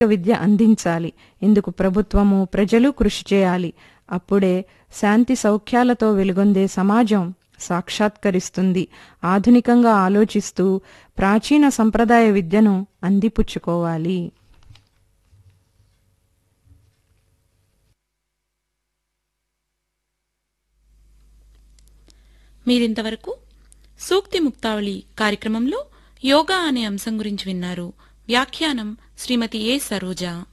విద్య అందించాలి ఇందుకు ప్రభుత్వము ప్రజలు కృషి చేయాలి అప్పుడే శాంతి సౌఖ్యాలతో వెలుగొందే సమాజం సాక్షాత్కరిస్తుంది ఆధునికంగా ఆలోచిస్తూ ప్రాచీన సంప్రదాయ విద్యను అందిపుచ్చుకోవాలి మీరింతవరకు సూక్తి ముక్తావళి కార్యక్రమంలో యోగా అనే అంశం గురించి విన్నారు వ్యాఖ్యానం శ్రీమతి ఏ సరోజ